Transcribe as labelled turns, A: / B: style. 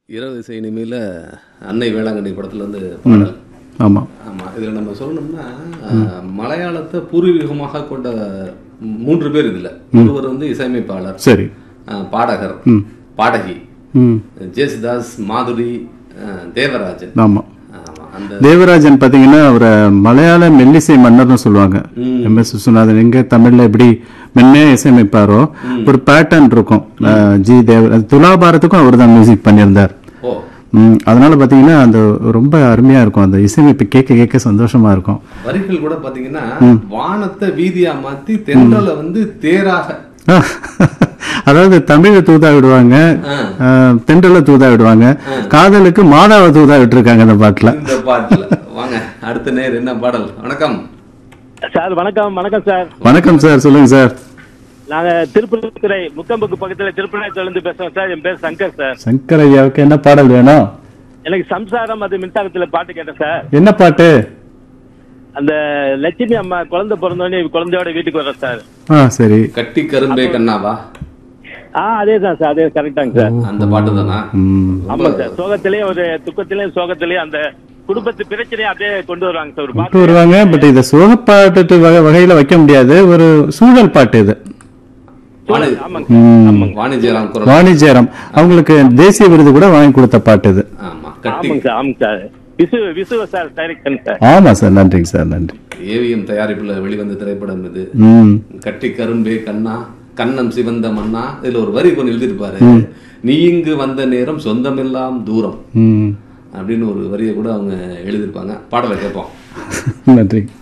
A: இரவு இசை இனிமையில் அன்னை வேளாங்கண்ணி படத்துல இருந்து பாடல்
B: ஆமாம்
A: ஆமா இதுல நம்ம சொல்லணும்னா அஹ், மலையாளத்தை பூர்வீகமாக கொண்ட மூன்று பேர் இதுல ஒருவர் வந்து இசையமைப்பாளர்
B: சரி
A: அஹ், பாடகர் பாடகி
B: ம்
A: ஜேசுதாஸ் மாதுரி அஹ், தேவராஜன்
B: ஆமாம்
A: ஆமா அந்த
B: தேவராஜன் பார்த்தீங்கன்னா அவரை மலையாள மெல்லிசை மன்னர்னு சொல்லுவாங்க எம் எஸ் விஸ்வநாதன் எங்க தமிழ்ல எப்படி மென்மையா இசையமைப்பாரோ ஒரு பேட்டர்ன் இருக்கும் அஹ், ஜி தேவ துலாபாரத்துக்கும் அவர் தான் மியூசிக் பண்ணியிருந்தார்
A: ஓ
B: ம், அதனால பார்த்தீங்கன்னா அந்த ரொம்ப அருமையா இருக்கும் அந்த இசையமைப்பு கேட்க கேட்க சந்தோஷமா இருக்கும்
A: வரிகள் கூட பாத்தீங்கன்னா வானத்தை வீதியா மாத்தி தென்றலை வந்து தேராக
B: அதாவது தமிழை தூதா விடுவாங்க அஹ், தென்றலை தூதா விடுவாங்க காதலுக்கு மாதாவை தூதா விட்டுருக்காங்க இந்த பாட்டுல
A: இந்த பாட்டுல வாங்க அடுத்த நேர் என்ன பாடல் வணக்கம்
C: சார் வணக்கம் வணக்கம் சார்
B: வணக்கம் சார் சொல்லுங்க சார்
C: நாங்க திருப்பூர் முக்கம்புக்கு பக்கத்துல திருப்பூர் இருந்து பேசுறோம் சார் என் பேர் சங்கர் சார்
B: சங்கர் ஐயாவுக்கு என்ன பாடல் வேணும்
C: எனக்கு சம்சாரம் அது மின்சாரத்துல பாட்டு கேட்டேன் சார்
B: என்ன பாட்டு
C: அந்த லட்சுமி அம்மா குழந்தை பிறந்தோடனே குழந்தையோட வீட்டுக்கு வர்றேன் சார்
B: ஆ சரி
A: கட்டி கரும்பே கண்ணாவா
C: ஆ அதே தான் சார் அதே கரெக்டாங்க சார்
A: அந்த பாட்டு தானா
B: ம்
C: ஆமாங்க சார் சோகத்திலேயே ஒரு துக்கத்திலேயும் சோகத்திலேயும் அந்த குடும்பத்து பிரச்சனையை அப்படியே கொண்டு வருவாங்க சார் ஒரு
B: கொண்டு
C: பாட்டு
B: வருவாங்க பட் இதை சோகப்பாட்டு வகை வகையில வைக்க முடியாது ஒரு சூழல் பாட்டு இது
A: வாணி-
C: ஆமாங்க
B: ம்.
A: வாணிஜ்யராம் குரல்
B: வாணிஜ்யரம் அவங்களுக்கு தேசிய விருது கூட வாங்கி கொடுத்த பாட்டு இது
A: ஆமா கட்டி
C: ஆமாங்க சார் ஆமாங்க சார் விசு விசுவ சார் டைரக்ஷன் சார்
B: ஆமா சார் நன்றிங்க சார் நன்றி
A: ஏவிஎம் தயாரிப்புல வெளிவந்த திரைப்படம் இது
B: ம்
A: கட்டி கரும்பே கண்ணா கண்ணம் சிவந்த மண்ணா இதுல ஒரு வரி கொண்டு எழுதியிருப்பாரு நீ இங்கு வந்த நேரம் சொந்தமெல்லாம் தூரம்
B: ம்
A: அப்படின்னு ஒரு வரியை கூட அவங்க எழுதியிருப்பாங்க பாடலை கேட்போம்
B: நன்றி